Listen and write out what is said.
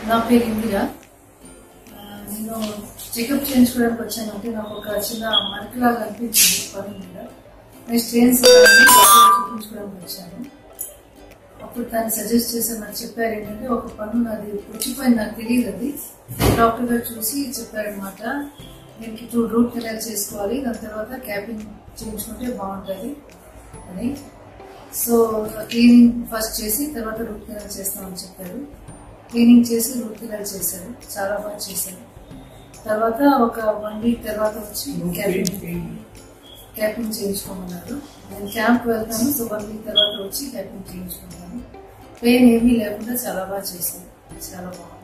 నా పేరు ఇందిరా ఆ, నేను చెకప్ చేయించుకోవడానికి వచ్చాను అంటే నాకు ఒక చిన్న మరకలాగా అనిపించింది పని మీద నేను స్ట్రెయిన్స్ చూపించుకోవడానికి వచ్చాను అప్పుడు తను సజెస్ట్ చేసి నాకు చెప్పారు ఏంటంటే ఒక పన్ను నాది పుచ్చిపోయింది నాకు తెలియదు అది డాక్టర్ గారు చూసి చెప్పారనమాట దీనికి టూ రూట్ కెనాల్ చేసుకోవాలి దాని తర్వాత క్యాపింగ్ చేయించుకుంటే బాగుంటుంది అని సో క్లీనింగ్ ఫస్ట్ చేసి తర్వాత రూట్ కెనాల్ చేస్తామని చెప్పారు క్లీనింగ్ చేసి రూట్ కెనాల్ చేశారు చాలా బాగా చేశారు తర్వాత ఒక వన్ వీక్ తర్వాత వచ్చి క్యాపింగ్ క్యాపింగ్ చేయించుకోమన్నారు నేను క్యాంప్ వెళ్తాను సో వన్ వీక్ తర్వాత వచ్చి క్యాపింగ్ చేయించుకుంటాను పెయిన్ ఏమీ లేకుండా చాలా బాగా చేశాను చాలా బాగుంది